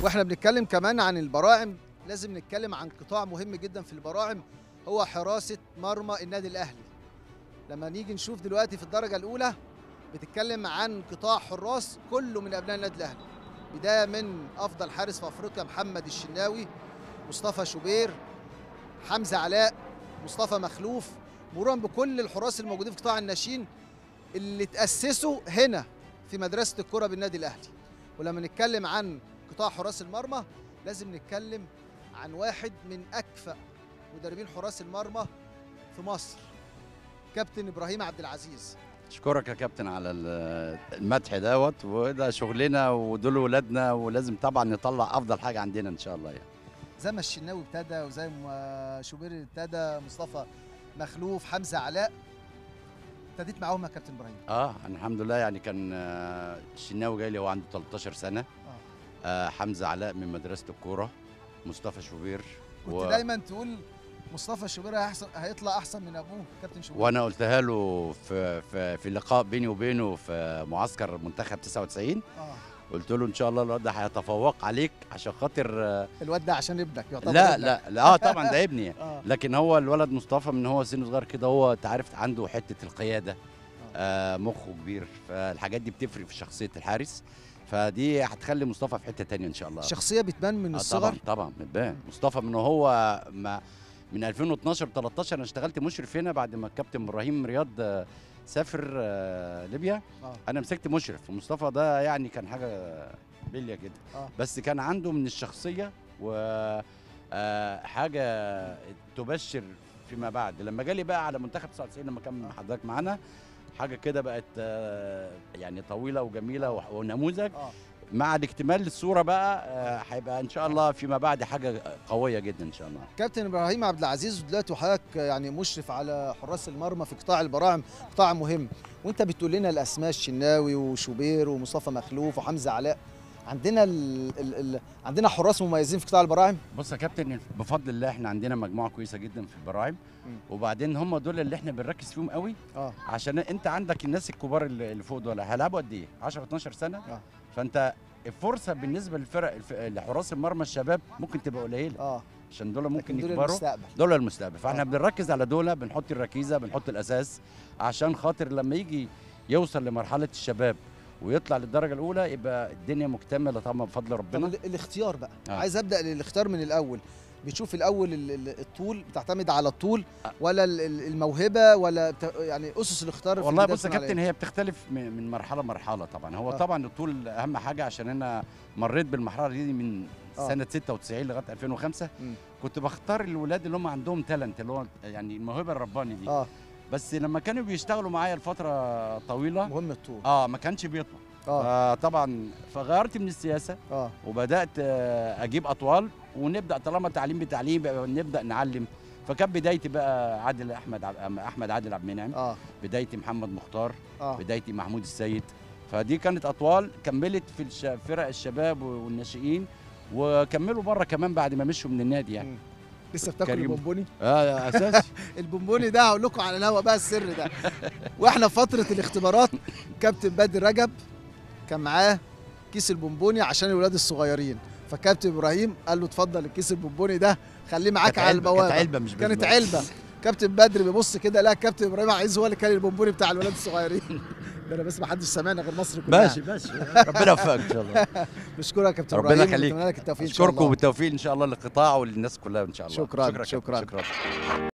واحنا بنتكلم كمان عن البراعم لازم نتكلم عن قطاع مهم جدا في البراعم هو حراسه مرمى النادي الاهلي لما نيجي نشوف دلوقتي في الدرجه الاولى بتتكلم عن قطاع حراس كله من ابناء النادي الاهلي بدايه من افضل حارس في افريقيا محمد الشناوي مصطفى شوبير حمزه علاء مصطفى مخلوف مرورا بكل الحراس الموجودين في قطاع الناشئين اللي تاسسوا هنا في مدرسه الكره بالنادي الاهلي ولما نتكلم عن قطاع حراس المرمى لازم نتكلم عن واحد من اكفأ مدربين حراس المرمى في مصر كابتن ابراهيم عبد العزيز اشكرك يا كابتن على ال- المدح دوت وده شغلنا ودول ولادنا ولازم طبعا نطلع افضل حاجه عندنا ان شاء الله يعني زي ما الشناوي ابتدى وزي ما شوبير ابتدى مصطفى مخلوف حمزه علاء ابتديت معاهم يا كابتن ابراهيم اه أنا الحمد لله يعني كان آه، الشناوي جاي لي وهو عنده 13 سنه آه حمزه علاء من مدرسه الكوره مصطفى شوبير كنت دايما تقول مصطفى شوبير هيحسن هيطلع احسن من ابوه كابتن شوبير وانا قلتها له في في في لقاء بيني وبينه في معسكر منتخب 99 اه قلت له ان شاء الله الواد ده هيتفوق عليك عشان خاطر آه، الواد ده عشان ابنك يعتبر لا ابنك. لا لا اه طبعا ده ابني اه لكن هو الولد مصطفى من هو سنه صغير كده هو انت عارف عنده حته القياده آه مخه كبير فالحاجات دي بتفرق في شخصيه الحارس فدي هتخلي مصطفى في حته تانية ان شاء الله الشخصيه بتبان من آه الصغر طبعا طبعا بتبان مصطفى من هو ما من 2012 13 انا اشتغلت مشرف هنا بعد ما الكابتن ابراهيم رياض آه، سافر آه، ليبيا اه انا مسكت مشرف ومصطفى ده يعني كان حاجه بليه جدا اه بس كان عنده من الشخصيه و آه، حاجه تبشر فيما بعد لما جالي بقى على منتخب 99 لما كان حضرتك معانا حاجه كده بقت آه، يعني طويله وجميله وح- ونموذج اه مع الاكتمال للصوره بقى آه، هيبقى ان شاء الله فيما بعد حاجه قويه جدا ان شاء الله كابتن ابراهيم عبد العزيز دلوقتي وحضرتك يعني مشرف على حراس المرمى في قطاع البراعم قطاع مهم وانت بتقول لنا الاسماء الشناوي وشوبير ومصطفى مخلوف وحمزه علاء عندنا ال ال ال عندنا حراس مميزين في قطاع البراعم بص يا كابتن بفضل الله احنا عندنا مجموعه كويسه جدا في البراعم مم. وبعدين هم دول اللي احنا بنركز فيهم قوي اه عشان انت عندك الناس الكبار اللي اللي فوق دول هيلعبوا قد ايه 10 12 سنه آه. فانت الفرصه بالنسبه للفرق الف- لحراس المرمى الشباب ممكن تبقى قليله اه عشان دول ممكن لكن دول يكبروا المستقبل دول المستقبل فاحنا آه. بنركز على دول بنحط الركيزه بنحط الاساس عشان خاطر لما يجي يوصل لمرحله الشباب ويطلع للدرجه الاولى يبقى الدنيا مكتمله طبعا بفضل طب ربنا ال- الاختيار بقى آه. عايز ابدا الاختيار من الاول بتشوف الاول ال- ال- الطول بتعتمد على الطول آه. ولا ال- ال- الموهبه ولا بت... يعني اسس الاختيار في والله البداية بص يا بتكون على كابتن هي بتختلف م- من مرحله لمرحله طبعا هو آه. طبعا الطول اهم حاجه عشان انا مريت بالمرحله دي من آه. سنه 96 لغايه 2005 مم. كنت بختار الولاد اللي هم عندهم تالنت اللي هو يعني الموهبه الرباني إيه؟ دي اه بس لما كانوا بيشتغلوا معايا لفتره طويله مهم الطول اه ما كانش بيطلع اه فطبعا فغيرت من السياسه اه وبدات آه، اجيب اطوال ونبدا طالما تعليم بتعليم بقى نبدا نعلم فكان بدايتي بقى عادل احمد عب- احمد عادل عبد المنعم اه بدايتي محمد مختار اه بدايتي محمود السيد فدي كانت اطوال كملت في الش... فرق الشباب والناشئين وكملوا بره كمان بعد ما مشوا من النادي يعني مم. لسه بتاكل كريم. البونبوني اه اساسي البونبوني ده هقول لكم على الهوا بقى السر ده واحنا في فتره الاختبارات كابتن بدر رجب كان معاه كيس البونبوني عشان الولاد الصغيرين فكابتن ابراهيم قال له اتفضل الكيس البونبوني ده خليه معاك كانت على علبة- البوابه كانت علبه مش كانت بزبالة. علبه كابتن بدر بيبص كده لا كابتن ابراهيم عايز هو اللي كان البونبوني بتاع الولاد الصغيرين ده انا بس ما حدش سامعنا غير مصر كلها ماشي ماشي ربنا يوفقك ان شاء الله بشكرك يا كابتن ربنا ابراهيم يخليك. ونتمنى لك التوفيق ان شاء اشكركم الله بالتوفيق ان شاء الله للقطاع وللناس كلها ان شاء الله شكراً، يا كابتن. شكراً. شكرا